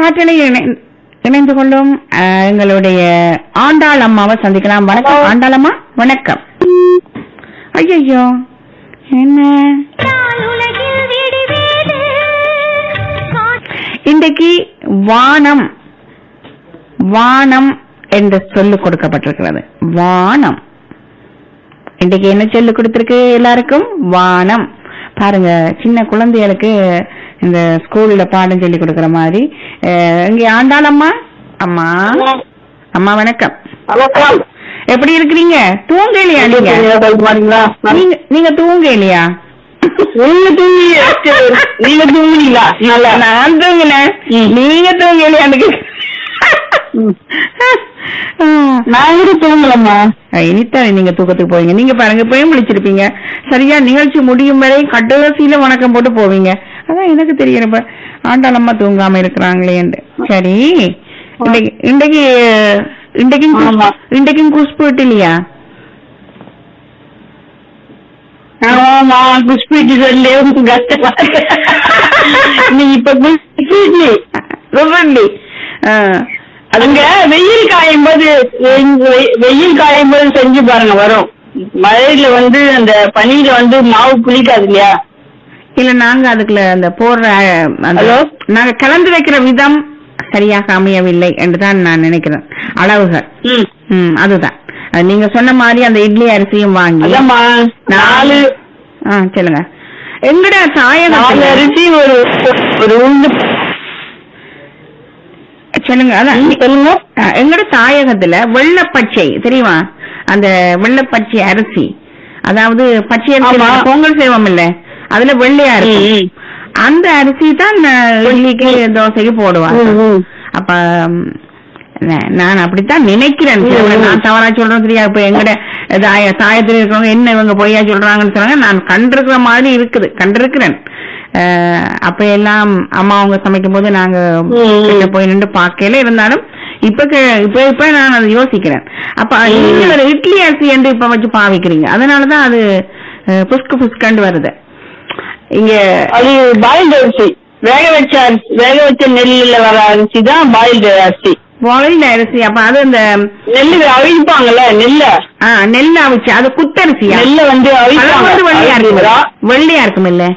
காற்றலை இணை- இணைந்து கொள்ளும் அஹ், எங்களுடைய ஆண்டாள் அம்மாவை சந்திக்கலாம் வணக்கம் ஆண்டாள் அம்மா வணக்கம் ஐயோ என்ன இன்றைக்கு வானம் வானம் என்று சொல்லு கொடுக்கப்பட்டிருக்கிறது வானம் இன்றைக்கு என்ன சொல்லு கொடுத்திருக்கு எல்லாருக்கும் வானம் பாருங்க சின்ன குழந்தைகளுக்கு இந்த ஸ்கூல்ல பாடம் சொல்லி கொடுக்கிற மாதிரி அஹ், இங்க ஆண்டாள் அம்மா அம்மா அம்மா வணக்கம் வணக்கம் எப்படி இருக்கிறீங்க தூங்கலையா நீங்க பாத்தீங்களா நீங்க நீங்க தூங்கலையா நீங்க தூங்கி நீங்க தூங்குனீங்களா நல்லா நான் தூங்கினேன் ம். நீங்க தூங்கலையான்னு நான் கூட தூங்கலம்மா இனித்தான் நீங்க தூக்கத்துக்கு போவீங்க நீங்க பாருங்க இப்பயும் விழிச்சிருப்பீங்க சரியா நிகழ்ச்சி முடியும் வரை கடைசியில வணக்கம் போட்டு போவீங்க அதான் எனக்கு தெரியும் இப்ப ஆண்டாளம்மா தூங்காம இருக்கிறாங்களேன்னு சரி இன்றைக்கு இன்றைக்கு இன்றைக்கும் குஸ்- ஆமா. இன்றைக்கும் குஷ்புட்டு இல்லையா ஆமா குஷ்பீட்டு சொல்லி கஷ்டமா நீ இப்ப குஷ்பீட்டு சொல்லி அதுங்க வெயில் காயும் போது வெ- வெயில் காயும் போது செஞ்சு பாருங்க வரும் மழையில வந்து அந்த பனியில வந்து மாவு புளிக்காது இல்லையா இல்ல நாங்க அதுக்குள்ள அந்த போடுற அஹ், அந்த ஹலோ? நாங்க கலந்து வைக்கிற விதம் சரியாக அமையவில்லை என்றுதான் நான் நினைக்கிறேன் அளவுகள் ம் ம் அதுதான் அது நீங்க சொன்ன மாதிரி அந்த இட்லி அரிசியும் வாங்கி அதாம்மா நாலு ஆ சொல்லுங்க எங்கட நாலு தாயகத்துல அரிசி ஒரு ஒரு உளுந்து சொல்லுங்க அதான் ம், சொல்லுங்க ஆ, எங்கட தாயகத்துல வெள்ளப்பச்சை தெரியுமா அந்த வெள்ளப்பச்சை அரிசி அதாவது பச்சை அரிசி ஆமா. நம்ம பொங்கல் செய்வோம் இல்ல அதுல வெள்ளையா ம், இருக்கும் ம். அந்த அரிசி தான் அஹ், இட்லிக்கு தோசைக்கு போடுவாங்க ம், ம். அப்ப ம், நா- நான் அப்படித்தான் நினைக்கிறேன் ம், ம். நான் தவறா சொல்றேன் தெரியாது இப்ப எங்கட தாய தாயத்தில் இருக்கிறவங்க என்ன இவங்க பொய்யா சொல்றாங்கன்னு சொல்றாங்க நான் கண்டிருக்கிற மாதிரி இருக்குது கண்டிருக்கிறேன் அஹ், அப்ப எல்லாம் அம்மா அவங்க சமைக்கும் போது நாங்க ம். கிட்ட போய் நின்று பார்க்கல இருந்தாலும் இப்ப கே- இப்ப இப்ப நான் அதை யோசிக்கிறேன் அப்ப ம். நீங்க ஒரு இட்லி அரிசி என்று இப்ப வச்சு பாவிக்கிறீங்க அதனாலதான் அது அஹ், புஸ்கு புஸ்கண்டு வருது இங்க அது பாயில்டு அரிசி வேக வச்ச அரிசி வேக வச்ச நெல்லுல வர அரிசி தான் பாயில்டு அரிசி பாயில்டு அரிசி அப்ப அது இந்த நெல்லு அவிழ்ப்பாங்கல்ல நெல்ல ஆ, நெல் அவிச்சு அது குத்தரிசியா நெல்ல வந்து அது வந்து வெள்ளையா இருக்கும் அவிழ்ப்பாங்க வெள்ளையா இருக்கும் இல்ல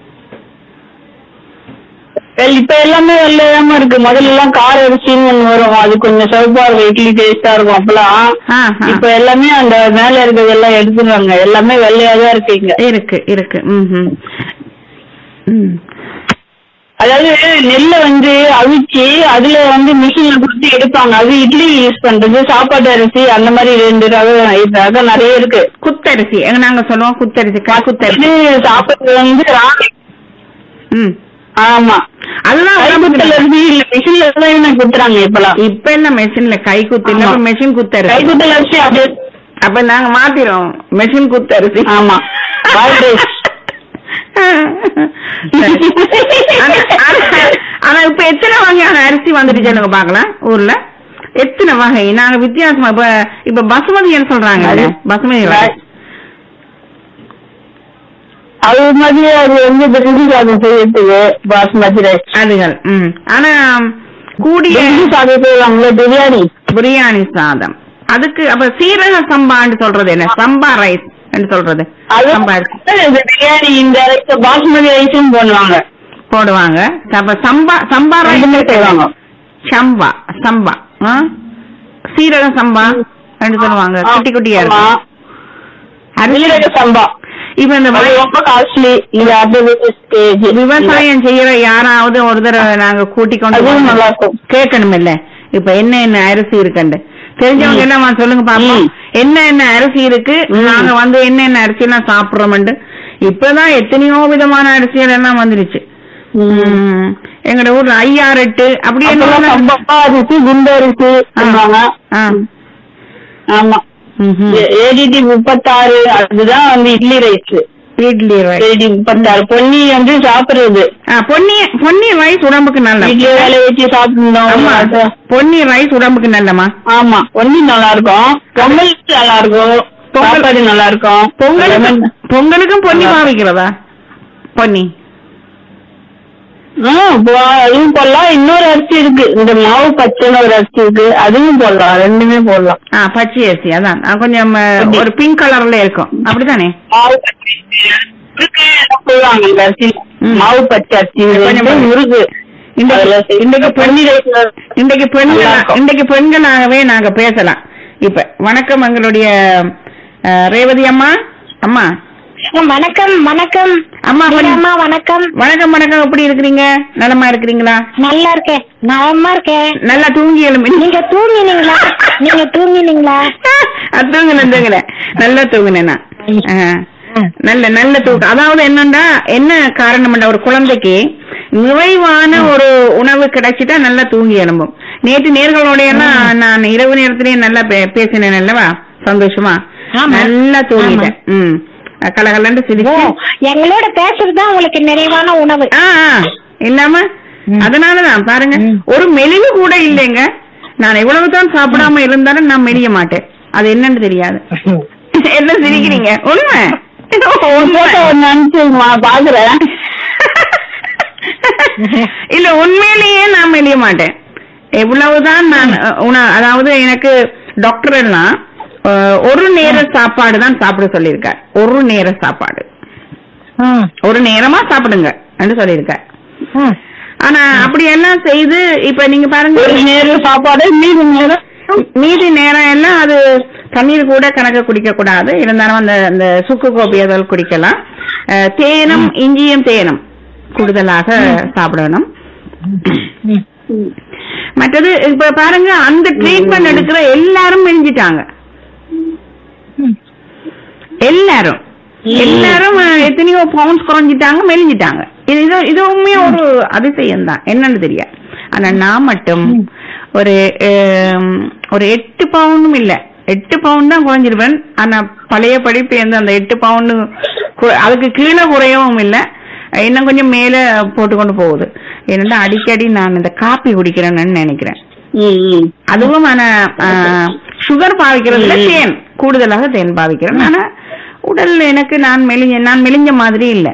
இப்ப எல்லாமே வெள்ளையாம இருக்கு முதல்ல எல்லாம் கார அரிசின்னு ஒண்ணு வரும் அது கொஞ்சம் சிவப்பா இருக்கும் இட்லி டேஸ்டா இருக்கும் அப்பெல்லாம் ஆ, ஆ. இப்ப எல்லாமே அந்த மேல இருக்கிறது எல்லாம் எடுத்துடுறாங்க எல்லாமே வெள்ளையா தான் இருக்கு இங்க இருக்கு இருக்கு ம்ஹும். ம் அதாவது நெல்லை வந்து அவிச்சு அதுல வந்து மிஷின்ல கொடுத்து எடுப்பாங்க அது இட்லி யூஸ் பண்றது சாப்பாட்டு அரிசி அந்த மாதிரி ரெண்டு ரகம் ரகம் நிறைய இருக்கு குத்தரிசி எங்க நாங்க சொல்லுவோம் குத்தரிசி கா குத்தரிசி இது சாப்பிடுறது வந்து ராகி ம் ஆமா அதுதான் கைக்குத்தல் உடம்புக்கு அரிசி இல்ல மிஷின்ல தான் குத்துறாங்க இப்பெல்லாம் இப்ப என்ன மெஷின்ல கை குத்து இல்ல ஆமா. மெஷின் குத்தரிசி கைக்குத்தல் அரிசி அப்படியே அப்ப நாங்க மாத்திரோம் மெஷின் குத்தரிசி ஆமா பாயில் ரைஸ் சரி. ஆனா- ஆனா- ஆனா இப்ப எத்தனை வகையான அரிசி வந்துட்டு சொல்லுங்க பாக்கலாம் ஊர்ல எத்தனை வகை நாங்க வித்தியாசமா இப்ப இப்ப பசுமதின்னு சொல்றாங்க பசுமதி rice. அது மாதிரி அது வந்து பிரிஞ்சி சாதம் செய்யறதுக்கு பாஸ்மதி ரைஸ் அதுகள் ம் ஆனா கூடிய பிரிஞ்சி சாதம் செய்வாங்களே பிரியாணி பிரியாணி சாதம் அதுக்கு அப்ப சீரக சம்பான்னு சொல்றது என்ன சம்பா ரைஸ் என்று சொல்றது அது சம்பா அரிசி இந்த பிரியாணி இந்த ரைஸ் பாஸ்மதி ரைஸும் போடுவாங்க போடுவாங்க அப்ப சம்பா சம்பா ரெண்டுமே ரைஸ் செய்வாங்க சம்பா சம்பா ஆ? சீரக சம்பா என்று சொல்லுவாங்க குட்டி குட்டியா ஆமா. இருக்கும் அரிசி சீரக சம்பா இப்ப இந்த அது வய- ரொம்ப காஸ்ட்லி இந்த அப்படியே ஸ்டேஜ் விவசாயம் செய்யற யாராவது ஒரு தடவை நாங்க கூட்டிக் கொண்டு அதுவும் போனா நல்லா இருக்கும் கேட்கணும் இல்ல இப்ப என்ன என்ன அரிசி இருக்குண்டு தெரிஞ்சவங்க ம். என்னமா சொல்லுங்க பாப்போம் ம். என்ன என்ன அரிசி இருக்கு ம். நாங்க வந்து என்ன என்ன அரிசி எல்லாம் சாப்பிடுறோம்ண்டு இப்பதான் எத்தனையோ விதமான அரிசிகள் எல்லாம் வந்துருச்சு ம். எங்கட ஊர்ல ஐயாறு எட்டு அப்படி அப்பெல்லாம் என்ன சம்பா அரிசி குண்டு அரிசி சொல்லுவாங்க ஆ. ஆமா ம்ஹும். ஏடிடி முப்பத்தாறு அதுதான் வந்து idli rice idli rice AD முப்பத்தாறு பொன்னி வந்து சாப்பிடுறது ஆ, பொன்னி பொன்னி ரைஸ் உடம்புக்கு நல்ல வீட்லயே வேலை வச்சு சாப்பிடணும் ஆமா அது. பொன்னி ரைஸ் உடம்புக்கு நல்லமா ஆமா பொன்னி நல்லா இருக்கும் பொங்கல் நல்லா இருக்கும் பொங்கல். சாப்பாடு நல்லா இருக்கும் பொங்கலுக்கும் Lemon. பொங்கலுக்கும் பொன்னி நல்லா. பாவிக்கிறதா பொன்னி ஆ, போ- அதுவும் போடலாம் இன்னொரு அரிசி இருக்கு இந்த மாவு பச்சைன்னு ஒரு அரிசி இருக்கு அதுவும் போடலாம் ரெண்டுமே போடலாம் ஆ பச்சை அரிசி அதான் ஆ, கொஞ்சம் அஹ், ஒரு பிங்க் கலர்ல இருக்கும் அப்படித்தானே மாவு பச்சை முறுக்கு எல்லாம் போடுவாங்க இந்த அரிசி ம். மாவு பச்சை அரிசி இது கொஞ்சம் வந்து முறுக்கு இன்றைக்கு அதுல செய்ய- இன்றைக்கு பெண்கள் இன்றைக்கு பெண்கள் நல்லா இருக்கும். இன்றைக்கு பெண்களாகவே நாங்க பேசலாம் இப்ப வணக்கம் எங்களுடைய அஹ், ரேவதி அம்மா அம்மா வணக்கம் வணக்கம் அம்மா கொஞ்சம் அம்மா வணக்கம் வணக்கம் வணக்கம் எப்படி இருக்கிறீங்க நலமா இருக்கிறீங்களா நல்லா இருக்கேன் நலமா இருக்கேன் நல்லா தூங்கி எழும்பி நீங்க தூங்கினீங்களா நீங்க தூங்கினீங்களா அது தூங்கினேன் தூங்கினேன் நல்லா தூங்கினேன் நான் ஆ. நல்ல நல்ல தூக்கம் அதாவது என்னன்னா என்ன காரணம்டா ஒரு குழந்தைக்கு நிறைவான ஒரு உணவு கிடைச்சிட்டா நல்லா தூங்கி எழும்பும் நேற்று நேர்களோட எல்லாம் நான் இரவு நேரத்திலேயே நல்லா பே- பேசினேன் அல்லவா சந்தோஷமா ஆமா. நல்லா தூங்கிட்டேன் ம் கலகலன்னு ஓ சிரிச்சு எங்களோட பேசுறதுதான் உங்களுக்கு நிறைவான உணவு ஆ ஆ. இல்லாம அதனாலதான் பாருங்க ஒரு மெலிவு கூட இல்லைங்க நான் எவ்வளவுதான் சாப்பிடாம இருந்தாலும் நான் மெலிய மாட்டேன் அது என்னன்னு தெரியாது என்ன சிரிக்கிறீங்க உண்மை உண்மை. போட்டோ ஒண்ணு அனுப்பிச்சுமா பாக்குறேன் இல்ல உண்மையிலேயே நான் மெலிய மாட்டேன் எவ்வளவுதான் நான் அஹ், உண- அதாவது எனக்கு டாக்டர் எல்லாம் அஹ், ஒரு நேர சாப்பாடு தான் சாப்பிட சொல்லியிருக்கார் ஒரு நேர சாப்பாடு ம், ஒரு நேரமா சாப்பிடுங்க என்று சொல்லியிருக்கார் ம். ஆனா அப்படி எல்லாம் செய்து இப்ப நீங்க பாருங்க ஒரு நேரம் சாப்பாடு மீதி நேரம் மீதி நேரம் எல்லாம் அது தண்ணீர் கூட கணக்கு குடிக்க கூடாது இருந்தாலும் அந்த அந்த சுக்கு கோப்பி அதில் குடிக்கலாம் அஹ், தேனும் இஞ்சியும் தேனும் கூடுதலாக சாப்பிடணும் ம். மற்றது இப்ப பாருங்க அந்த ட்ரீட்மெண்ட் எடுக்கிற எல்லாரும் மெலிஞ்சிட்டாங்க எல்லாரும் எல்லாரும் அஹ், எத்தனையோ பவுண்ட்ஸ் குறைஞ்சிட்டாங்க மெலிஞ்சிட்டாங்க இது இது இதுவுமே ஒரு அதிசயம் தான் என்னன்னு தெரியாது ஆனா நான் மட்டும் ஒரு அஹ், ஒரு எட்டு பவுண்டும் இல்ல எட்டு பவுண்ட் தான் குறைஞ்சிருப்பேன் ஆனா பழைய படிப்பு எந்த அந்த எட்டு பவுண்டு அதுக்கு கீழே குறையவும் இல்ல இன்னும் கொஞ்சம் மேல போட்டுக்கொண்டு போகுது என்னன்னா அடிக்கடி நான் இந்த காப்பி குடிக்கிறேன்னு நினைக்கிறேன் ம், ம். அதுவும் ஆனா சுகர் பாவிக்கிறதுல தேன் கூடுதலாக தேன் பாவிக்கிறேன் ஆனா உடல் எனக்கு நான் மெலிஞ்ச நான் மெலிஞ்ச மாதிரி இல்ல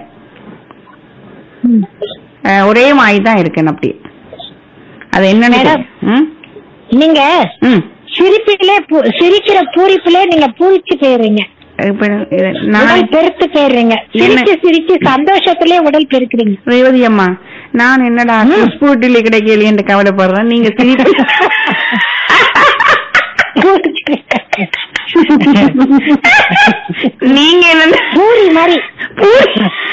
அஹ், ஒரே மாதிரி தான் இருக்கேன் அப்படி அது என்னன்னு மேடம். தெரியும். ம்? நீங்க ம். சிரிப்பிலே பூ- சிரிக்கிற பூரிப்பிலே நீங்க பூரிச்சு போயிடுறீங்க இப்ப இது நான் உடல் பெருத்து போயிடுறீங்க சிரிச்சு சிரிச்சு சந்தோஷத்திலே உடல் பெருக்குறீங்க ரேவதி அம்மா நான் என்னடா ஸ்பூட்டில கிடைக்கல என்று கவலைப்படுறேன் நீங்க சிரிப்பு நீங்க என்ன பூரி மாதிரி பூரி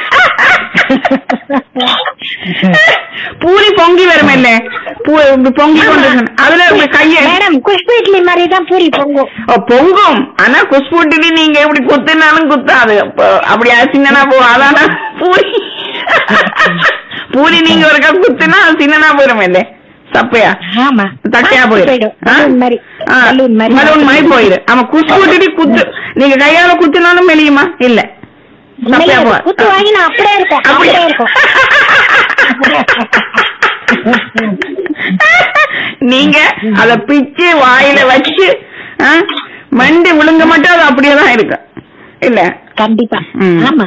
பூரி பொங்கி வரும் இல்ல பூ- இப்படி பொங்கி கொண்டு இருக்கணும். அதுல உங்க கைய மேடம் குஷ்பு இட்லி மாதிரி தான் பூரி பொங்கும் ஓ, பொங்கும் ஆனா குஸ்பூட்டிலி நீங்க எப்படி குத்துனாலும் குத்தாது அப்ப அப்படி சின்னனா போ அதான பூரி பூரி நீங்க ஒரு கப் குத்துனா அது சின்னனா போயிடும் இல்ல சப்பையா ஆமா தட்டையா போயிடும் ஆ? பலூன் மாதிரி ஆ, பலூன் மாதிரி பலூன் மாதிரி போயிடும் ஆமா குஸ்பூட்டிலி குத்து நீங்க கையால குத்துனாலும் மெலியுமா இல்ல சப்பையா மெல்லிய போ குத்து வாங்கி நான் அப்படியே இருக்கும் அப்படியே இருக்கும் நீங்க அத பிச்சு வாயில வச்சு ஆ, மண்டி விழுங்க மட்டும் அது அப்படியே தான் இருக்கு இல்ல கண்டிப்பா ம். ஆமா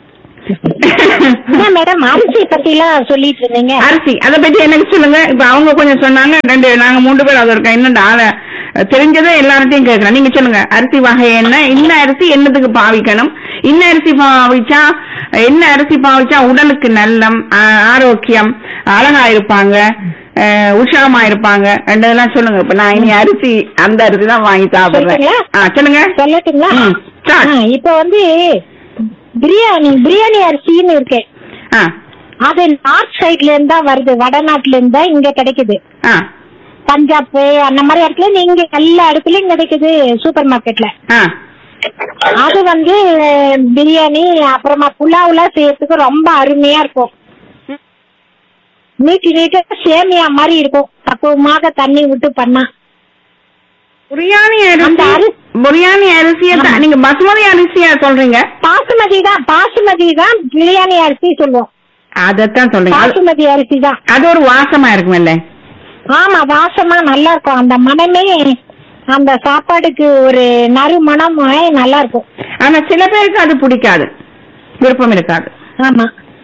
என்ன மேடம் அரிசி பத்தி எல்லாம் சொல்லிட்டு இருந்தீங்க அரிசி அத பத்தி எனக்கு சொல்லுங்க இப்ப அவங்க கொஞ்சம் சொன்னாங்க ரெண்டு நாங்க மூன்று பேர் அது இருக்கோம் என்னடா அத- தெரிஞ்சதை எல்லார்ட்டையும் கேட்கலாம் நீங்க சொல்லுங்க அரிசி வகை என்ன இந்த அரிசி என்னத்துக்கு பாவிக்கணும் இந்த அரிசி பாவிச்சா என்ன அரிசி பாவிச்சா உடலுக்கு நல்லம் ஆ- ஆரோக்கியம் அழகா இருப்பாங்க அஹ், உற்சாகமா இருப்பாங்க ரெண்டதெல்லாம் சொல்லுங்க இப்ப நான் இனி அரிசி அந்த அரிசி தான் வாங்கி சாப்பிடுறேன் சொல்றீங்களா? ஆ, சொல்லுங்க சொல்லட்டுங்களா ம், start. ஆ, இப்ப வந்து பிரியாணி பிரியாணி அரிசின்னு இருக்கு ஆ அது நார்த் சைட்ல இருந்தா வருது வடநாட்டுல இருந்தா இங்க கிடைக்குது ஆ பஞ்சாப் அந்த மாதிரி இடத்துல நீங்க எல்லா இடத்துலயும் கிடைக்குது சூப்பர் மார்க்கெட்ல ஆ அது வந்து பிரியாணி அப்புறமா புலாவ்லாம் செய்யறதுக்கு ரொம்ப அருமையா இருக்கும் நீட்டு நீட்டா சேமியா மாதிரி இருக்கும் பக்குவமாக தண்ணி விட்டு பண்ணா பிரியாணி அந்த அரிசி அரிசி- பிரியாணி அரிசியை தான் நீங்க பசுமதி அரிசியா சொல்றீங்க பாசுமதி தான் பாசுமதி தான் பிரியாணி அரிசி சொல்லுவோம் அதத்தான் சொல்றீங்க அது- பாசுமதி அரிசி தான் அது ஒரு வாசமா இருக்கும்ல ஆமா வாசமா நல்லா இருக்கும் அந்த மனமே அந்த சாப்பாடுக்கு ஒரு நறுமணம் நல்லா இருக்கும் ஆனா சில பேருக்கு அது பிடிக்காது விருப்பம் இருக்காது ஆமா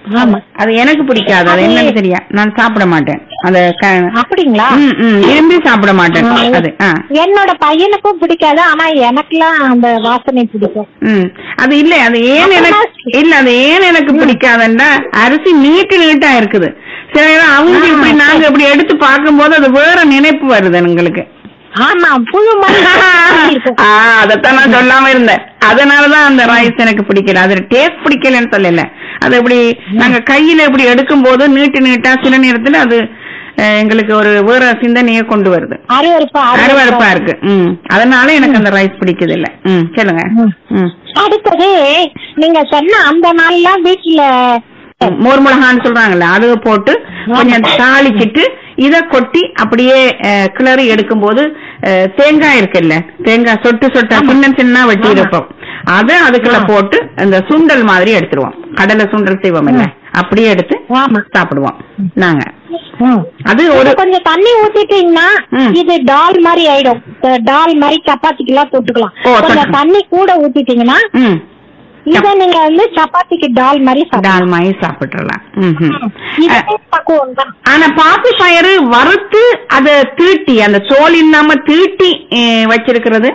ஆமா அது எனக்கு பிடிக்காது அது என்னன்னு தெரியா நான் சாப்பிட மாட்டேன் அந்த க- அப்படிங்களா ம், ம், விரும்பி சாப்பிட மாட்டேன் அது ஆ என்னோட பையனுக்கும் பிடிக்காது ஆனா எனக்குலாம் அந்த வாசனை பிடிக்கும் ம் அது இல்ல அது ஏன் எனக்கு இல்ல அது ஏன் எனக்கு பிடிக்காதுன்னா அரிசி நீட்டு நீட்டா இருக்குது சில நேரம் அவங்க இப்படி நாங்க இப்படி எடுத்து பார்க்கும்போது அது வேற நினைப்பு வருது எங்களுக்கு ஆமா புழு மாதிரி இருக்கும் ஆ, அதத்தான் நான் சொல்லாம இருந்தேன் அதனாலதான் அந்த ரைஸ் எனக்கு பிடிக்கல அது டேஸ்ட் பிடிக்கலன்னு சொல்லல அது இப்படி நாங்க கையில இப்படி எடுக்கும் போது நீட்டு நீட்டா சில நேரத்துல அது அஹ், எங்களுக்கு ஒரு வேற சிந்தனையை கொண்டு வருது அருவருப்பா அருவருப்பா இருக்கு ம் அதனால எனக்கு அந்த ரைஸ் பிடிக்குது இல்ல ம் சொல்லுங்க ம். ம் அடுத்தது நீங்க சொன்ன அந்த நாள்லாம் வீட்டுல மோர் மிளகான்னு சொல்றாங்கல்ல அது போட்டு கொஞ்சம் தாளிச்சிட்டு இத கொட்டி அப்படியே அஹ், கிளறி எடுக்கும்போது அஹ், தேங்காய் இருக்குல்ல தேங்காய் சொட்டு சொட்டா சின்ன சின்ன வெட்டி இருப்போம் அதை அதுக்குள்ள போட்டு அந்த சுண்டல் மாதிரி எடுத்துருவோம் கடலை சுண்டல் செய்வோம் இல்ல அப்படியே எடுத்து ஆமா சாப்பிடுவோம் நாங்க ம். அது இது ஒரு கொஞ்சம் தண்ணி ஊத்திட்டீங்கன்னா ம். இது டால் மாதிரி ஆயிடும் இந்த டால் மாதிரி சப்பாத்திக்கு எல்லாம் தொட்டுக்கலாம் ஓ, கொஞ்சம் தொட்டு- தண்ணி கூட ஊத்திட்டீங்கன்னா ம் இத நீங்க வந்து சப்பாத்திக்கு டால் மாதிரி சாப்பிடலாம் டால் மாதிரி சாப்பிட்டுறலாம் ம் ம். இது அஹ், பக்குவம் தான் ஆனா பாசி பயிறு வறுத்து அத தீட்டி அந்த தோல் இல்லாம தீட்டி அஹ், வச்சிருக்கிறது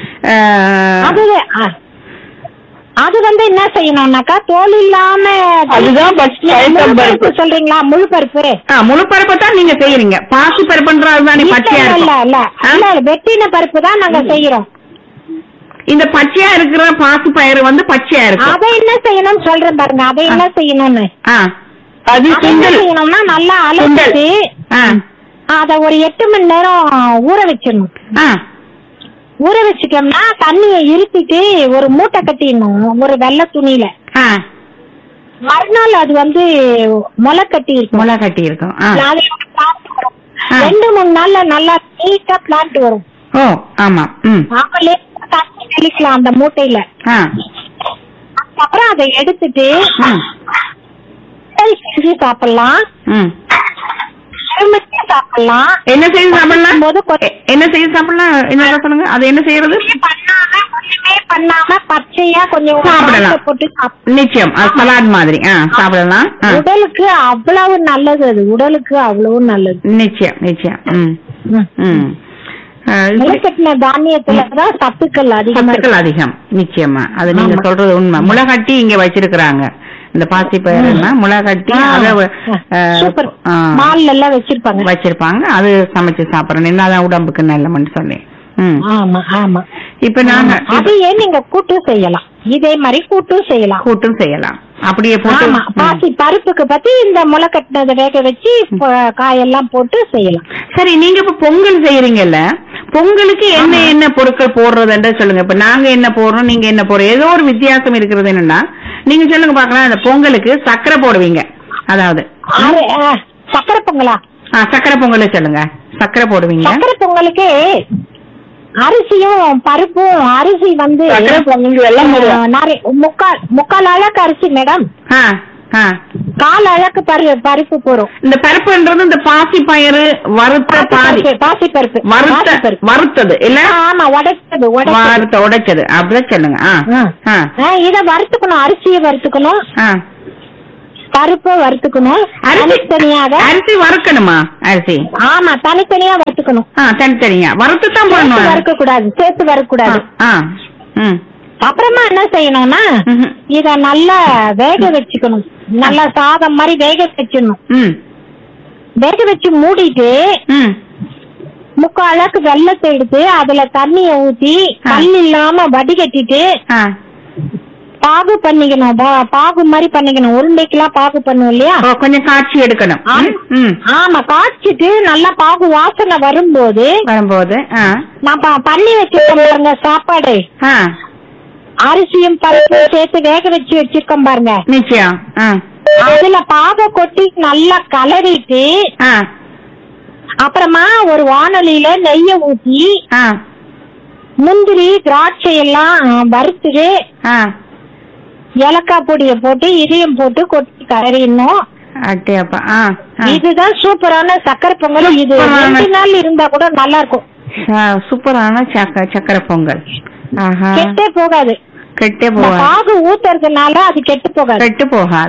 அஹ், அது அ, அது வந்து என்ன செய்யணும்னாக்கா தோல் இல்லாம அதுதான் first முழு பயத்தம் பருப்பு பருப்பு. சொல்றீங்களா முழு பருப்பு ஆ, முழு பருப்பை தான் நீங்க செய்யறீங்க பாசி பருப்புன்றது தானே இல்ல, பச்சையா இல்ல இல்ல இருக்கும் இல்ல ஆ? இல்ல வெட்டின பருப்பு தான் நாங்க செய்யறோம் இந்த பச்சையா இருக்கிற பாசி பயிறு வந்து பச்சையா இருக்கும் அதை என்ன செய்யணும்னு சொல்றேன் பாருங்க அதை என்ன செய்யணும்னு ஆ அது அதை என்ன சுண்டல் செய்யணும்னா நல்லா அலசிட்டு ஆ அத ஒரு எட்டு மணி நேரம் ஊற வச்சிடணும் ஆ ஊற வச்சுட்டோம்னா தண்ணியை இருத்திட்டு ஒரு மூட்டை கட்டிடணும் ஒரு வெள்ளை துணியில ஆ மறுநாள் அது வந்து முளை கட்டி இருக்கும் முளை கட்டி இருக்கும் ஆ அது plant வரும். ஆ. ரெண்டு மூணு நாள்ல நல்லா நீட்டா பிளான்ட் வரும் ஓ ஆமா ம் அப்ப தண்ணி தெளிக்கலாம் அந்த மூட்டையில ஆ அதுக்கப்புறம் அதை எடுத்துட்டு ம் சுண்டல் செஞ்சு சாப்பிடலாம் ம் எலுமிச்சை சாப்பிடலாம் என்ன செய்து சாப்பிடலாம் போது எ- என்ன செய்து சாப்பிடலாம் என்ன சொல்லுங்க அது என்ன செய்யறது பண்ணாம ஒண்ணுமே பண்ணாம பச்சையா கொஞ்சம் சாப்பிடலாம். சாப்பிட போட்டு சாப்பிடலாம். நிச்சயம் சலாட் மாதிரி ஆ சாப்பிடலாம் ஆ உடலுக்கு அவ்வளவு நல்லது அது உடலுக்கு அவ்வளவு நல்லது நிச்சயம் நிச்சயம் ம் ம். ம் ஆ, இப்படி- முளைக்கட்டின தானியத்துலதான் சத்துக்கள் அதிகமா இருக்கு சத்துக்கள் அதிகம் நிச்சயமா அது நீங்க ஆமா. சொல்றது உண்மை முளைகட்டி இங்க வச்சிருக்கிறாங்க இந்த பாசி பயிரெல்லாம் முளைகட்டி அத வ- ஆ, சூப்பர் ஆ, மால்ல எல்லாம் வச்சிருப்பாங்க வச்சிருப்பாங்க அது சமைச்சு சாப்பிடணும் என்னதான் உடம்புக்கு நல்லமன்னு சொல்லி ம் ஆமா ஆமா இப்ப நாங்க அதையே நீங்க கூட்டு செய்யலாம் இதே மாதிரி கூட்டு செய்யலாம் கூட்டும் செய்யலாம் அப்படியே போட்டு ஆமா ம். பாசி பருப்புக்கு பத்தி இந்த முளை கட்டினதை வேக வச்சு ப- காயெல்லாம் போட்டு செய்யலாம் சரி நீங்க இப்ப பொங்கல் செய்யறீங்கல்ல பொங்கலுக்கு என்ன என்ன பொருட்கள் போடுறதுன்ற சொல்லுங்க இப்ப நாங்க என்ன போடுறோம் நீங்க என்ன போடுறோம் ஏதோ ஒரு வித்தியாசம் இருக்கிறது என்னன்னா நீங்க சொல்லுங்க பாக்கலாம் அந்த பொங்கலுக்கு சக்கரை போடுவீங்க அதாவது அரை- ஆ, சக்கரை பொங்கலா ஆ, சக்கரை பொங்கல் சொல்லுங்க சக்கரை போடுவீங்க சக்கரை பொங்கலுக்கு அரிசியும் பருப்பும் அரிசி வந்து சக்கரை பொங்கலுக்கு வெள்ளம் ஆ, போடுவோம். நிறைய முக்கால் முக்கால் அழகு அரிசி மேடம் ஆ, ஆ. கால் அழகு பரு பருப்பு போறோம் இந்த பருப்புன்றது இந்த பாசி பயிறு வறுத்த பாதி பாசி பருப்பு வறுத்த பாசி பருப்பு வறுத்தது இல்ல ஆமா உடைச்சது உடைச்சது வறுத்த உடைச்சது அப்படிதான் சொல்லுங்க ஆ, ஆ. ஆ, ஆ, இத வறுத்துக்கணும் அரிசியை வறுத்துக்கணும் ஆ. பருப்பை வறுத்துக்கணும் அரிசி தனித்தனியாக அரிசி வறுக்கணுமா அரிசி ஆமா தனித்தனியா வறுத்துக்கணும் ஆ தனித்தனியா வறுத்து தான் சேர்த்து பண்ணணும் வறுக்க கூடாது சேர்த்து வறுக்க கூடாது ஆ ம் அப்புறமா என்ன செய்யணும்னா ம்ஹும். இத நல்லா வேக வச்சுக்கணும் நல்லா சாதம் மாதிரி வேக வச்சிடணும் ம் வேக வச்சு மூடிட்டு ம் முக்கால் அளவுக்கு வெள்ளத்தை எடுத்து அதுல தண்ணிய ஊத்தி ஆ. கல் இல்லாம வடிகட்டிட்டு ஆ பாகு பண்ணிக்கணும் பா- பாகு மாதிரி பண்ணிக்கணும் உருண்டைக்கெல்லாம் பாகு பண்ணுவோம் இல்லையா ஓ, கொஞ்சம் காய்ச்சி எடுக்கணும் ம், ம் ஆமா காய்ச்சிட்டு நல்லா பாகு வாசனை வரும்போது வரும்போது ஆ நான் ப- பண்ணி வச்சிருக்கோம் பாருங்க சாப்பாடு ஆ அரிசியும் பருப்பு சேர்த்து வேக வச்சு வச்சிருக்கோம் பாருங்க நிச்சயம் ஆ அதுல பாக கொட்டி நல்லா கலரிட்டு ஆ அப்புறமா ஒரு வானொலியில நெய்ய ஊத்தி ஆ முந்திரி திராட்சை எல்லாம் ஆ, வறுத்துட்டு ஆ ஏலக்காய் பொடிய போட்டு இதையும் போட்டு கொட்டி கலரிடணும் அட்டியாப்பா ஆ ஆ. இதுதான் சூப்பரான சக்கரை பொங்கல் இது சூப்பரான- ரெண்டு நாள் இருந்தா கூட நல்லா இருக்கும் ஆ, சூப்பரான சக்க சக்கரை பொங்கல் ஆஹா கெட்டே போகாது கெட்டே இந்த போகாது பாகு ஊத்துறதுனால அது கெட்டு போகாது கெட்டு போகாது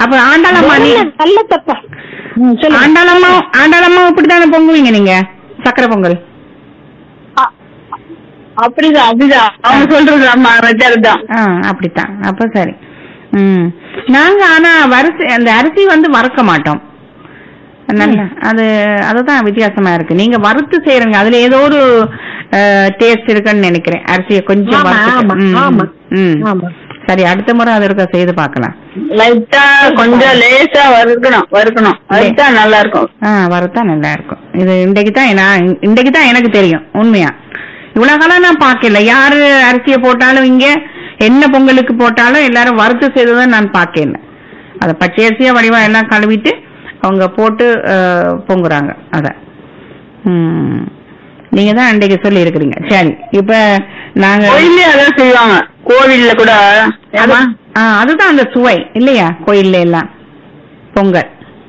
அப்ப ஆண்டாளம்மா நீ நல்ல தப்பா ம், சொல்லுங்க ஆண்டாளம்மா ஆண்டாளம்மா இப்படித்தானே பொங்குவீங்க நீங்க சக்கரை பொங்கல் அ- அப்படிதான் அப்படிதான் அவங்க சொல்றது ஆமா மெத்தட் தான் ஆ அப்படித்தான் அப்ப சரி ம் நாங்க ஆனா வரிசை அந்த அரிசி வந்து வறுக்க மாட்டோம் நல்ல அது அதுதான் வித்தியாசமா இருக்கு நீங்க வறுத்து செய்யறீங்க அதுல ஏதோ ஒரு டேஸ்ட் இருக்குன்னு நினைக்கிறேன் அரிசியை கொஞ்சம் ஆமா, வறுத்துட்டு. ஆமா, ம், ஆமா. ம். ஆமா சரி அடுத்த முறை அது இருக்க செய்து பார்க்கலாம் லைட்டா கொஞ்சம் லேசா வறுக்கணும் வறுக்கணும் வறுத்தா நல்லா இருக்கும் ஆ வறுத்தா நல்லா இருக்கும் இது இன்றைக்கு தான் நான் இன்றைக்கு தான் எனக்கு தெரியும் உண்மையா இவ்வளவு காலம் நான் பார்க்கல யாரு அரிசியை போட்டாலும் இங்க என்ன பொங்கலுக்கு போட்டாலும் எல்லாரும் வறுத்து செய்ததான் நான் பார்க்கல அத பச்சையரிசியா வடிவா எல்லாம் கழுவிட்டு அவங்க போட்டு அஹ், பொங்குறாங்க அத ம். நீங்க தான் அன்றைக்கு சொல்லி இருக்கிறீங்க சரி இப்ப நாங்க கோயிலே அதான் செய்வாங்க கோவில்ல கூட ஏமா ஆ, அதுதான் அந்த சுவை இல்லையா கோயில்ல எல்லாம் பொங்கல்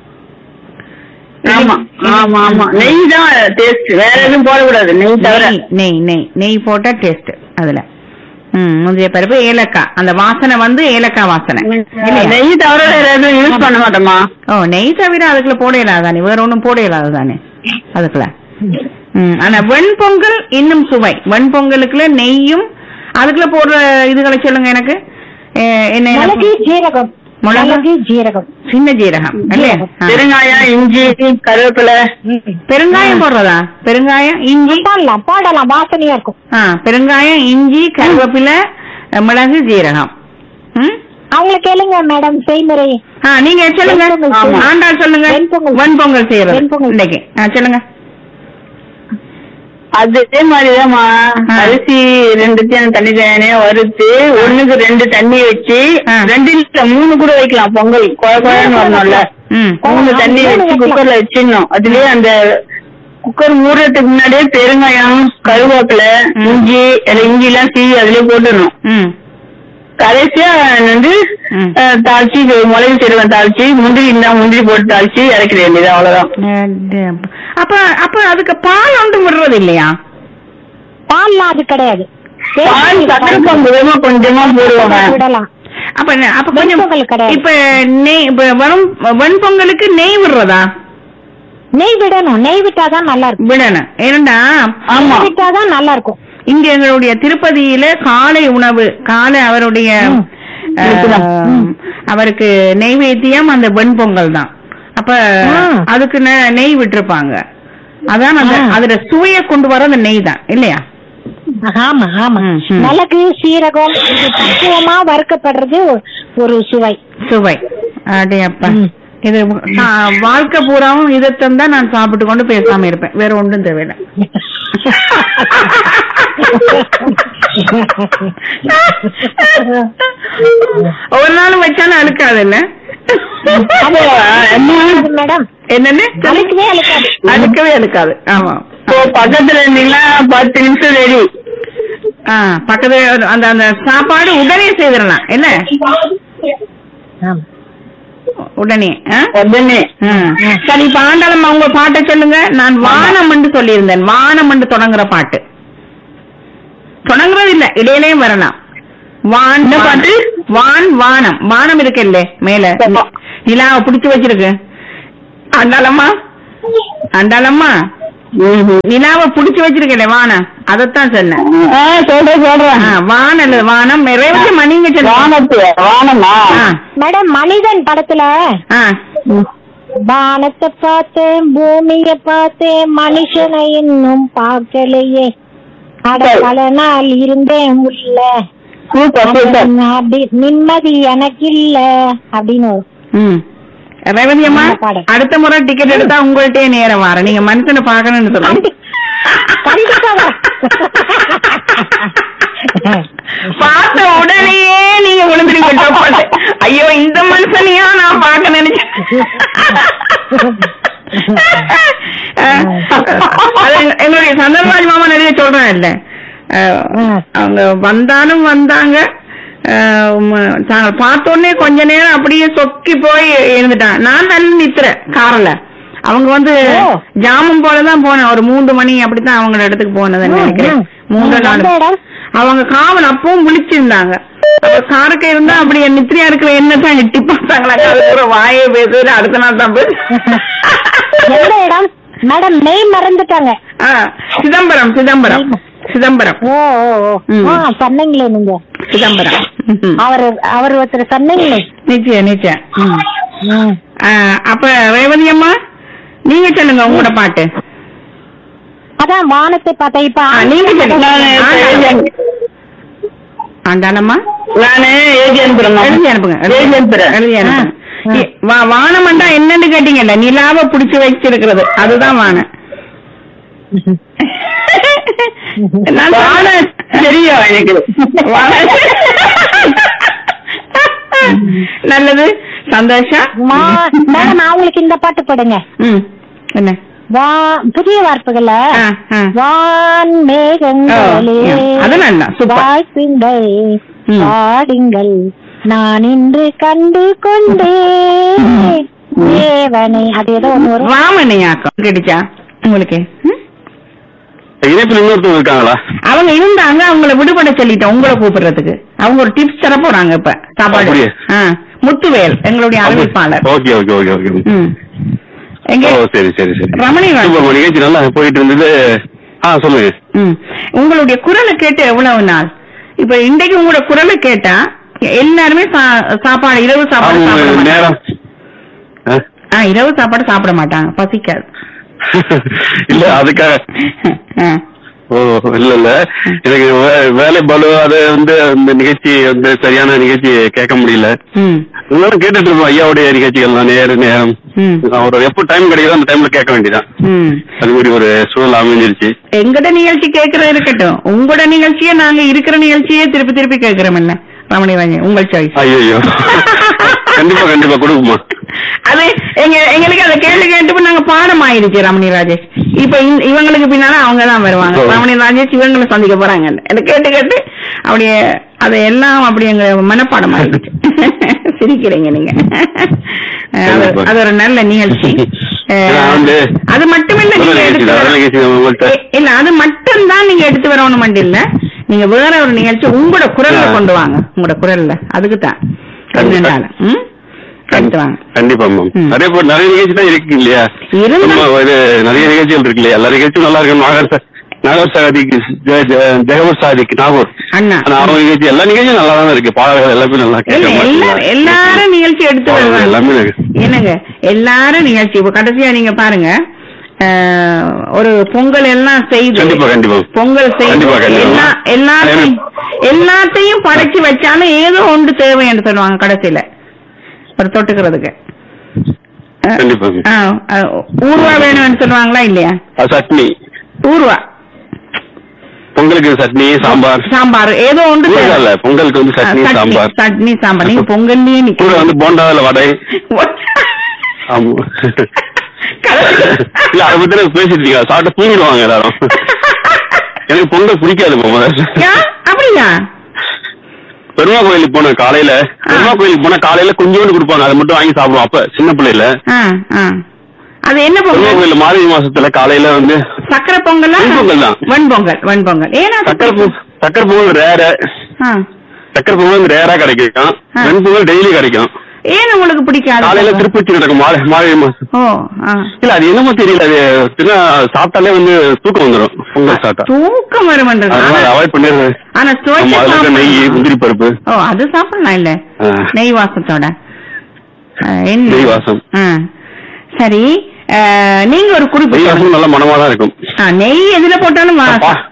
ஆமா ஆமா ஆமா நெய் தான் டேஸ்ட் வேற எதுவும் போடக்கூடாது நெய் தவிர நெய் நெய் நெய் நெய் போட்டா டேஸ்ட் அதுல ம் முந்தைய பருப்பு ஏலக்காய் அந்த வாசனை வந்து ஏலக்காய் வாசனை இல்லையா? நெய் தவிர வேற எதுவும் யூஸ் பண்ண மாட்டோமா ஓ நெய் தவிர அதுக்குள்ள போட இயலாது தானே வேற ஒண்ணும் போட இயலாது தானே அதுக்குள்ள ம் ஆனா வெண்பொங்கல் இன்னும் சுவை வெண்பொங்கலுக்குள்ள நெய்யும் அதுக்குள்ள போடுற இதுகளை சொல்லுங்க எனக்கு எ, என்ன மிளகு ஜீரகம் மிளகு? மிளகு ஜீரகம் சின்ன ஜீரகம் இல்லையா ஆ. பெருங்காயம் இஞ்சி கருவேப்பிலை ம். பெருங்காயம் போடுறதா பெருங்காயம் இஞ்சி போடலாம் போடலாம் வாசனையா இருக்கும் ஆ பெருங்காயம் இஞ்சி கருவேப்பிலை மிளகு ஜீரகம் ம் அவங்கள கேளுங்க மேடம் செய்முறை ஆ நீங்க சொல்லுங்க வெண்பொங்கல் ஆமா. ஆண்டாள் சொல்லுங்க வெண்பொங்கல். வெண்பொங்கல் செய்யறது வெண்பொங்கல். இன்னைக்கு ஆ சொல்லுங்க அதே மாதிரிதாம்மா ஆ. அரிசி ரெண்டுத்தையும் தண்ணி தனியா வறுத்து ஒண்ணுக்கு ரெண்டு தண்ணி வச்சு ஆ. ரெண்டு இல்ல மூணு கூட வைக்கலாம் பொங்கல் குழ குழன்னு வரணும்ல ம் மூணு ஆ, தண்ணி மூணு வச்சு வைக்கலாம். குக்கர்ல வச்சிடணும் அதுலயே அந்த குக்கர் மூடுறதுக்கு முன்னாடியே பெருங்காயம் கருவேப்பிலை ம். இஞ்சி அதுல இஞ்சி எல்லாம் சீவி அதுலயே போட்டுடணும் ம் கடைசியா வந்து ம். அஹ், தாளிச்சு இது மிளகு சீரகம் தாளிச்சு முந்திரி இருந்தா முந்திரி போட்டு தாளிச்சு இறக்கிட வேண்டியது அவ்வளவுதான் அட, அப்ப அப்ப அதுக்கு பால் ஒன்றும் விடுறது இல்லையா பால்லாம் அது கிடையாது பால் சக்கரை கொஞ்சமா கொஞ்சமா போடுவாங்க விடலாம் அப்ப என்ன- அப்ப கொஞ்சம் வெண்பொங்கல் கிடையாது. இப்ப நெய் இப்ப வரும் வெண்பொங்கலுக்கு நெய் விடுறதா நெய் விடணும் நெய் விட்டாதான் நல்லா இருக்கும் விடணும் ஏன்னா ஆமா நெய் விட்டாதான் நல்லா இருக்கும் இங்க எங்களுடைய திருப்பதியில காலை உணவு காலை அவருடைய ம். அஹ், அவருக்கு நெய்வேத்தியம் அந்த வெண்பொங்கல் தான் அப்ப ஆ. அதுக்கு நெ- நெய் விட்டிருப்பாங்க அதான் அந்த ஆ. அதுல சுவைய கொண்டு வர அந்த நெய் தான் இல்லையா ஆமா ஆமா ம், ம். மிளகு சீரகம் இது பக்குவமா வறுக்கப்படுறது ஒரு சுவை சுவை அடே அப்பா ம். இது ஆ, வாழ்க்கை பூராவும் இதைத்தான் தான் நான் சாப்பிட்டு கொண்டு பேசாம இருப்பேன் வேற ஒன்றும் தேவையில்லை ஒரு நாளும் வச்சாலும் அழுக்காது இல்ல அது என்ன மேடம் என்னன்னு அழுக்கவே அழுக்காது அழுக்கவே அழுக்காது ஆமா இப்போ பக்கத்துல இருந்தீங்கன்னா பத்து நிமிஷம் ரெடி ஆ பக்கத்து அந்த அந்த சாப்பாடு உடனே செய்திடலாம் என்ன ஆமா. உடனே ஆ? உடனே ம். சரி இப்ப ஆண்டாளம்மா உங்க பாட்டை சொல்லுங்க நான் வானம் என்று சொல்லியிருந்தேன் வானம் என்று தொடங்குற பாட்டு தொடங்குறது இல்ல இடையிலயும் வரலாம் வான் என்ன வானம். பாட்டு? வான் வானம் வானம் இருக்குல்ல மேல ஆமா. நிலாவை பிடிச்சு வச்சிருக்கு ஆண்டாளம்மா ஆண்டாளம்மா நிலாவை பிடிச்சு வச்சிருக்கல வானம் அதத்தான் சொன்னேன் ஆ, சொல்றேன் சொல்றேன் ஆ, வானல் வானம் ரேவதி மணிங்க சொல்லுங்க வானத்து வானமா ஆ, மேடம் மனிதன் படத்துல ஆ. வானத்தை பார்த்தேன் பூமிய பார்த்தேன் மனுஷனை இன்னும் பார்க்கலையே அட பல நாள் இருந்தேன் உள்ள சூப்பர் சூப்பர் அப்படி நிம்மதி எனக்கு இல்ல அப்படின்னு வரும். ம். ரேவதி அம்மா நல்ல பாடல். அடுத்த முறை டிக்கெட் எடுத்தா உங்கள்ட்டே நேரம் வர நீங்க மனுஷனை பாக்கணும்னு சொல்லுங்க கண்டிப்பா வரும். பார்த்த உடனேயே நீங்க விழுந்துருங்க டப்பாட்டு. ஐயோ இந்த மனுஷனையா நான் பார்க்க நினைச்சேன் அஹ், அது எங்க- எங்களுடைய சந்தர்பாஜ் மாமா நிறைய சொல்றேன் இல்ல அஹ், அவங்க வந்தாலும் வந்தாங்க அஹ், உம், தாங்க பார்த்த உடனே கொஞ்ச நேரம் அப்படியே சொக்கி போய் இருந்துட்டான் நான் தள்ளி நித்துறேன் கார்ல அவங்க வந்து ஓ. ஜாமம் போலதான் போனேன் ஒரு மூன்று மணி அப்படித்தான் அவங்க இடத்துக்கு போனதுன்னு நினைக்கிறேன் ம், ம். மூன்று ம், நாலு எந்த இடம்? அவங்க காவல் அப்பவும் விழிச்சிருந்தாங்க காரக்க இருந்தா அப்படி நித்திரியா இருக்கிற என்ன தான் எட்டி பார்த்தாங்களா அதுக்கப்புறம் வாயை பேசுறது அடுத்த நாள் தான் பேசு எந்த இடம் மேடம் நெய் மறந்துட்டாங்க ஆ, சிதம்பரம் சிதம்பரம் சிதம்பரம் ஓ ஓ ஓ ம். ஆ சொன்னீங்களே நீங்க சிதம்பரம் ம்ஹும். அவர் அவர் ஒருத்தர் சொன்னீங்களே நிச்சயம் நிச்சயம் ம். ம். ஆ, அப்ப ரேவதி அம்மா நீங்க சொல்லுங்க உங்களோட பாட்டு அதான் வானத்தை பார்த்தா இப்ப ஆ, நீங்க சொல்லுங்க நான் ஆண்டாளம்மா நானு எழுதி அனுப்புறேன் எழுதி அனுப்புங்க எழுதி அனுப்புறேன் எழுதி அனுப்புங்க இ- வா- வானம்ண்டா என்னன்னு கேட்டீங்கல்ல நிலாவை புடிச்சு வச்சிருக்கிறது அதுதான் வானம் நான் வானம் தெரியும் எனக்கு வானம். நல்லது சந்தோஷம் மா- மேடம் நான் உங்களுக்கு இந்த பாட்டு போடுங்க ம் என்ன வா புதிய வார்ப்புகள ஆ, ஆ. வான் மேகங்களே ஓ, அது நல்லா, சூப்பர். வாழ்த்துங்கள் ம். பாடுங்கள் நான் இன்று கண்டு கொண்டேன் தேவனை அது ஏதோ ஒண்ணு வரும் ராமனையாக்கம் கிடைச்சா உங்களுக்கு ம்? இணைப்பில் இன்னொருத்தவங்க இருக்காங்களா அவங்க இருந்தாங்க அவங்கள விடுபட சொல்லிட்டோம் உங்களை கூப்பிடுறதுக்கு அவங்க ஒரு டிப்ஸ் தர போறாங்க இப்ப சாப்பாடு அப்படியே? ஆ, முத்துவேல் எங்களுடைய அறிவிப்பாளர் ஓகே ஓகே ஓகே ஓகே ம். எங்க ஓ சரி சரி சரி ரமணி ராஜ். சூப்பர் நிகழ்ச்சி நல்லா போயிட்டு இருந்தது ஆ சொல்லுங்க ம். உங்களுடைய குரலை கேட்டு எவ்வளவு நாள் இப்ப இன்றைக்கு உங்களோட குரலை கேட்டா எல்லாருமே சா- சாப்பாடு இரவு சாப்பாடு சாப்பிட அவங்க மாட்டாங்க. நேரம் ஆ? ஆ, இரவு சாப்பாடு சாப்பிட மாட்டாங்க பசிக்காது இல்ல அதுக்காக ஆ. ஓ இல்ல இல்ல எனக்கு வே- வேலை பலு அது வந்து அந்த நிகழ்ச்சி வந்து சரியான நிகழ்ச்சி கேட்க முடியல ம். எல்லாரும் கேட்டுட்டு இருக்கோம் ஐயாவுடைய நிகழ்ச்சிகள் தான் நேரு நேரம் ம். அவர் எப்போ டைம் கிடைக்குதோ அந்த டைம்ல கேட்க வேண்டியதான் ம். அது மாதிரி ஒரு சூழல் அமைஞ்சிருச்சு எங்கட நிகழ்ச்சி கேட்கறது இருக்கட்டும் உங்களோட நிகழ்ச்சியே நாங்க இருக்கிற நிகழ்ச்சியே திருப்பி திருப்பி கேட்கிறோம் என்ன ரமணி வாங்க உங்கள் சாய்ஸ் ஐயோ கண்டிப்பா கண்டிப்பா கொடுக்குமா அது எங்க எங்களுக்கு அந்த கேள்வி கேட்டு நாங்க பாடம் ஆயிருச்சு ரமணி ராஜேஷ் இப்ப இந்த- இவங்களுக்கு பின்னால அவங்க தான் வருவாங்க ஓ. ரமணி ராஜேஷ் இவங்களை சந்திக்க போறாங்க அதை கேட்டு கேட்டு அப்படியே அதை எல்லாம் அப்படி எங்க மனப்பாடம் ஆயிடுச்சு சிரிக்கிறீங்க நீங்க அது- கண்டிப்பா. அது ஒரு நல்ல நிகழ்ச்சி நான் வந்து அது மட்டுமில்ல நல்ல நீங்க நிகழ்ச்சி எடுத்து தான், நல்ல வர- நிகழ்ச்சி தான் உங்கள்ட்ட. இ- இல்ல அது மட்டும்தான் நீங்க எடுத்து வரணும் மட்டும் இல்ல நீங்க வேற ஒரு நிகழ்ச்சி உங்களோட குரல்ல ஆ. கொண்டு வாங்க உங்களோட குரல்ல அதுக்கு தான் கண்டிப்பா. ம் எடுத்து வாங்க கண்டிப்பா மேம் ம். நிறைய பேர் நிறைய நிகழ்ச்சி தான் இருக்கு இல்லையா இருந்தா- சும்மா இது நிறைய நிகழ்ச்சிகள் இருக்கு இல்லையா எல்லா நிகழ்ச்சியும் நல்லா இருக்கு நாகர் ச- நாகர் சாதிக்கு ஜெகவர் சாதிக்கு நாகூர் அண்ணா ஆனா அவங்க நிகழ்ச்சி எல்லா நிகழ்ச்சியும் நல்லா தான் இருக்கு பாடல்கள் எல்லாமே நல்லா இல்ல கேட்க எல்லாரும் மாட்டீங்களா? எல்லாரும் நிகழ்ச்சி எடுத்து பாடல்கள் வருவாங்க எல்லாமே இருக்கு. என்னங்க எல்லாரும் நிகழ்ச்சி இப்ப கடைசியா நீங்க பாருங்க அஹ், ஒரு பொங்கல் எல்லாம் செய்து கண்டிப்பா கண்டிப்பா பொங்கல் செய்து கண்டிப்பா, கண்டிப்பா. எல்லா எல்லாத்தையும் எல்லாத்தையும் படைச்சு வச்சாலும் ஏதோ ஒன்று தேவை என்று சொல்லுவாங்க கடைசியில ஒரு தொட்டுக்கிறதுக்கு அஹ், கண்டிப்பா அஹ், அஹ், ஊர்வா வேணும்னு சொல்லுவாங்களா இல்லையா அது சட்னி ஊர்வா பொங்கலுக்கு சட்னி சாம்பார் சாம்பார் ஏதோ ஒன்று ஊறுகாய் தேவை இல்ல பொங்கலுக்கு வந்து அஹ், சட்னி சட்னி சாம்பார் சட்னி சாம்பார் நீங்க பொங்கல்லயே கூட நிக்க வந்து போண்டா இல்ல வடை ஆமா இல்ல அதை பத்தி எனக்கு பேசிட்டு இருக்கீங்க சாப்பிட்டு தூங்கிடுவாங்க எல்லாரும் எனக்கு பொங்கல் பிடிக்காது முதல்ல யா, அப்படியா பெருமா கோயிலுக்கு போன காலையில பெருமா கோயிலுக்கு போனா காலையில கொஞ்சோண்டு கொடுப்பாங்க அதை மட்டும் வாங்கி சாப்பிடுவோம் அப்ப சின்ன பிள்ளையில ஆ, ஆ. அது என்ன பெருமா பொங்கல் கோயில்ல மார்கழி மாசத்துல காலையில வந்து சக்கரை பொங்கலா வெண்பொங்கல் தான். வெண்பொங்கல் வெண்பொங்கல் ஏன்னா அது சக்கரை பொ- சக்கரை பொங்கல் ரேர ஆ. சக்கரை பொங்கல் ரேரா கிடைக்கும் ஆ. வெண்பொங்கல் டெய்லி கிடைக்கும் ஏன் உங்களுக்கு பிடிக்காது காலையில பொங்கல்? திருப்பதி நடக்கும் மார்கழி மார்கழி மாசம் ஓ ஆ. இல்ல அது என்னமோ தெரியல அது சின்ன சாப்பிட்டாலே வந்து தூக்கம் வந்துடும் பொங்கல் சாப்பிட்டா தூக்கம் வருமன்றது அதனால ஆனா- அவாய்ட் பண்ணிடுறது ஆனா சுவைச்சு ஆமா, அதுல இருக்க நெய் சாப்பிடலாம். முந்திரி பருப்பு ஓ அது சாப்பிடலாம் இல்ல ஆ. நெய் வாசத்தோட ஆ, என்ன நெய் வாசம். ஆ. சரி ஆ, நீங்க ஒரு குறிப்பு நெய் சொல்லுங்க. வாசம் நல்ல மனமா தான் இருக்கும் ஆ, நெய் எதுல போட்டாலும் வா- அப்பா.